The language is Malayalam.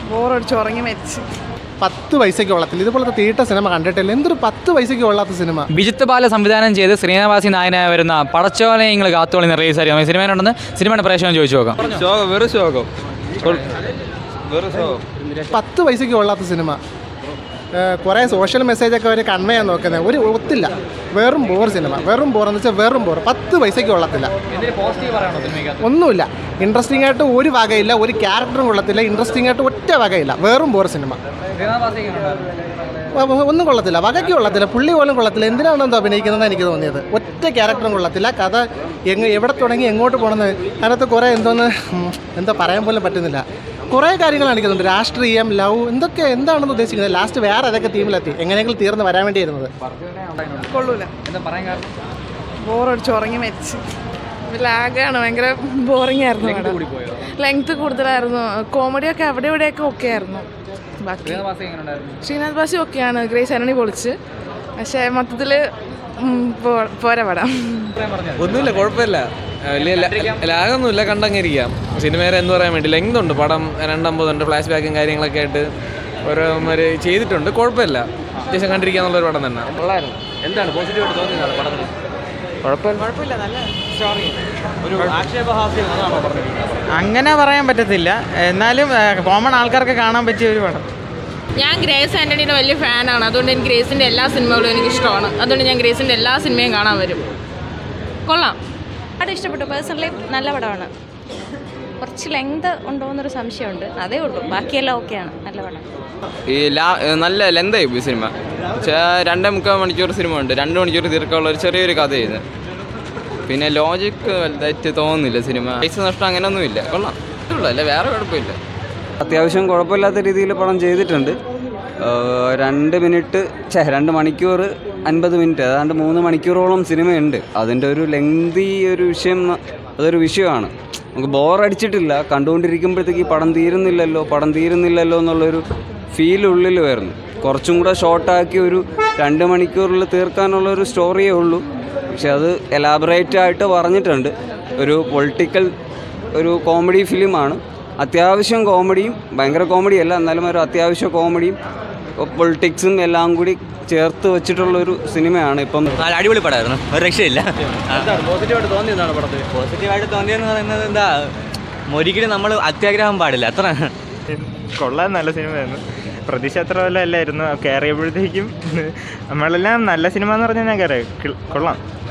ബോറടിച്ച് ഉറങ്ങി മരിച്ച് പത്ത് പൈസയ്ക്ക് കൊള്ളത്തില്ല ഇതുപോലത്തെ തീട്ട സിനിമ കണ്ടിട്ടില്ല എന്തൊരു പത്ത് പൈസയ്ക്ക് കൊള്ളാത്ത സിനിമ വിജിത്ത് ബാല സംവിധാനം ചെയ്ത് ശ്രീനിവാസി നായനായി വരുന്ന പടച്ചോലെ നിങ്ങൾ കാത്തോളി റിലീസ് ആയിരിക്കും സിനിമയിലുണ്ടെന്ന് സിനിമയുടെ പ്രേക്ഷകൻ ചോദിച്ചു നോക്കാം ശോകം വെറും ശോകം വെറും ശോകം പത്ത് പൈസയ്ക്ക് കൊള്ളാത്ത സിനിമ കുറേ സോഷ്യൽ മെസ്സേജൊക്കെ അവർ കൺവേ ചെയ്യാൻ നോക്കുന്നത് ഒരു ഒത്തില്ല വെറും ബോർ സിനിമ വെറും ബോർ എന്ന് വെച്ചാൽ വെറും ബോർ പത്ത് പൈസയ്ക്ക് കൊള്ളത്തില്ല ഒന്നുമില്ല ഇൻട്രസ്റ്റിംഗ് ആയിട്ട് ഒരു വകയില്ല ഒരു ക്യാരക്ടറും കൊള്ളത്തില്ല ഇൻട്രസ്റ്റിംഗ് ആയിട്ട് ഒറ്റ വകയില്ല വെറും ബോർ സിനിമ ഒ- ഒ- ഒന്നും കൊള്ളത്തില്ല വകയ്ക്ക് കൊള്ളത്തില്ല പുള്ളി പോലും കൊള്ളത്തില്ല എന്തിനാണെന്തോ അഭിനയിക്കുന്നതെന്ന് എനിക്ക് തോന്നിയത് ഒറ്റ ക്യാരക്ടറും കൊള്ളത്തില്ല കഥ എങ്ങ് എവിടെ തുടങ്ങി എങ്ങോട്ട് പോകണമെന്ന് അതിനകത്ത് കുറേ എന്തോന്ന് ഉം, എന്താ പറയാൻ പോലും പറ്റുന്നില്ല കുറേ കാര്യങ്ങൾ കാണിക്കുന്നുണ്ട് രാഷ്ട്രീയം ലവ് എന്തൊക്കെ എന്താണെന്ന് ഉദ്ദേശിക്കുന്നത് ലാസ്റ്റ് വേറെ ഏതൊക്കെ ടീമിലെത്തി എങ്ങനെയെങ്കിലും തീർന്ന് വരാൻ വേണ്ടിയിരുന്നത് കൊള്ളൂല ബോറടിച്ച് ഉറങ്ങി മരിച്ച് ലാഗാണ് ഭയങ്കര ബോറിംഗ് ആയിരുന്നു ലെങ്ത് കൂടുതലായിരുന്നു കോമഡിയൊക്കെ അവിടെ ഇവിടെയൊക്കെ ഓക്കെ ആയിരുന്നു ബാക്കി ശ്രീനാഥ് ബാസി ഒക്കെയാണ് ഗ്രേസ് അരണി പൊളിച്ച് പക്ഷേ മൊത്തത്തിൽ പോരാ പടം ഒന്നുമില്ല കുഴപ്പമില്ല വലിയ ലാഗൊന്നുമില്ല കണ്ടങ്ങിരിക്കാം സിനിമയുടെ എന്ന് പറയാൻ വേണ്ടി ലെങ്ത് ഉണ്ട് പടം രണ്ടമ്പതുണ്ട് ഫ്ലാഷ് ബാക്കും കാര്യങ്ങളൊക്കെ ആയിട്ട് ഓരോമാര് ചെയ്തിട്ടുണ്ട് കുഴപ്പമില്ല അത്യാവശ്യം കണ്ടിരിക്കാന്നുള്ളൊരു പടം തന്നെ എന്താണ് പോസിറ്റീവായിട്ട് തോന്നിയതാണ് പടത്തിൽ കുഴപ്പമില്ല നല്ല സ്റ്റോറി ഒരു ആക്ഷേപഹാസ്യം അതാണോ പറഞ്ഞിരിക്കുന്നത് അങ്ങനെ പറയാൻ പറ്റത്തില്ല എന്നാലും കോമൺ ആൾക്കാർക്ക് കാണാൻ പറ്റിയ ഒരു പടം ഞാൻ ഗ്രേസ് ആൻ്റണിയുടെ വലിയ ഫാനാണ് അതുകൊണ്ട് എനിക്ക് ഗ്രേസിൻ്റെ എല്ലാ സിനിമകളും എനിക്ക് ഇഷ്ടമാണ് അതുകൊണ്ട് ഞാൻ ഗ്രേസിൻ്റെ എല്ലാ സിനിമയും കാണാൻ വരും കൊള്ളാം പടം ഇഷ്ടപ്പെട്ടു പേഴ്സണലി നല്ല പടമാണ് കുറച്ച് ലെങ്ത് ഉണ്ടോ എന്നൊരു സംശയമുണ്ട് അതേ ഉള്ളൂ ബാക്കിയെല്ലാം ഓക്കെയാണ് നല്ല പടം ഈ ലാ നല്ല ലെന്തായി പോയി സിനിമ പക്ഷേ രണ്ടേ മുക്കാൽ മണിക്കൂർ സിനിമ ഉണ്ട് രണ്ട് മണിക്കൂർ തീർക്കാനുള്ള ഒരു ചെറിയൊരു കഥ ഇത് പിന്നെ ലോജിക്ക് വലുതായിട്ട് തോന്നുന്നില്ല സിനിമ പൈസ നഷ്ടം അങ്ങനെയൊന്നുമില്ല കൊള്ളാം ഉള്ളൂ അല്ല വേറെ കുഴപ്പമില്ല അത്യാവശ്യം കുഴപ്പമില്ലാത്ത രീതിയിൽ പടം ചെയ്തിട്ടുണ്ട് ഏഹ് രണ്ട് മിനിറ്റ് ഛേ രണ്ട് മണിക്കൂർ അൻപത് മിനിറ്റ് ഏതാണ്ട് മൂന്ന് മണിക്കൂറോളം സിനിമയുണ്ട് അതിൻ്റെ ഒരു ലെങ്തി ഒരു വിഷയം ന- അതൊരു വിഷയമാണ് നമുക്ക് ബോറടിച്ചിട്ടില്ല കണ്ടുകൊണ്ടിരിക്കുമ്പോഴത്തേക്ക് ഈ പടം തീരുന്നില്ലല്ലോ പടം തീരുന്നില്ലല്ലോ എന്നുള്ളൊരു ഫീൽ ഉള്ളിൽ വരുന്നു കുറച്ചും കൂടെ ഷോർട്ടാക്കി ഒരു രണ്ട് മണിക്കൂറിൽ തീർക്കാനുള്ള ഒരു സ്റ്റോറിയേ ഉള്ളൂ പക്ഷെ അത് എലാബറേറ്റ് ആയിട്ട് പറഞ്ഞിട്ടുണ്ട് ഒരു പൊളിറ്റിക്കൽ ഒരു കോമഡി ഫിലിമാണ് അത്യാവശ്യം കോമഡിയും ഭയങ്കര കോമഡിയല്ല എന്നാലും ഒരു അത്യാവശ്യം കോമഡിയും പൊളിറ്റിക്സും എല്ലാം കൂടി ചേർത്ത് വെച്ചിട്ടുള്ളൊരു സിനിമയാണ് ഇപ്പം നല്ല അടിപൊളി പടമായിരുന്നു ഒരു രക്ഷയില്ല പോസിറ്റീവായിട്ട് തോന്നിയതാണ് പടത്തിൽ പോസിറ്റീവായിട്ട് തോന്നിയെന്ന് പറയുന്നത് എന്താ ഒരിക്കലും നമ്മൾ അത്യാഗ്രഹം പാടില്ല അത്ര കൊള്ളാൻ നല്ല സിനിമയായിരുന്നു പ്രതീക്ഷ അത്ര വല്ല അല്ലായിരുന്നു കയറിയപ്പോഴത്തേക്കും നമ്മളെല്ലാം നല്ല സിനിമ എന്ന് പറഞ്ഞാൽ ഞാൻ കയറി കൊള്ളാം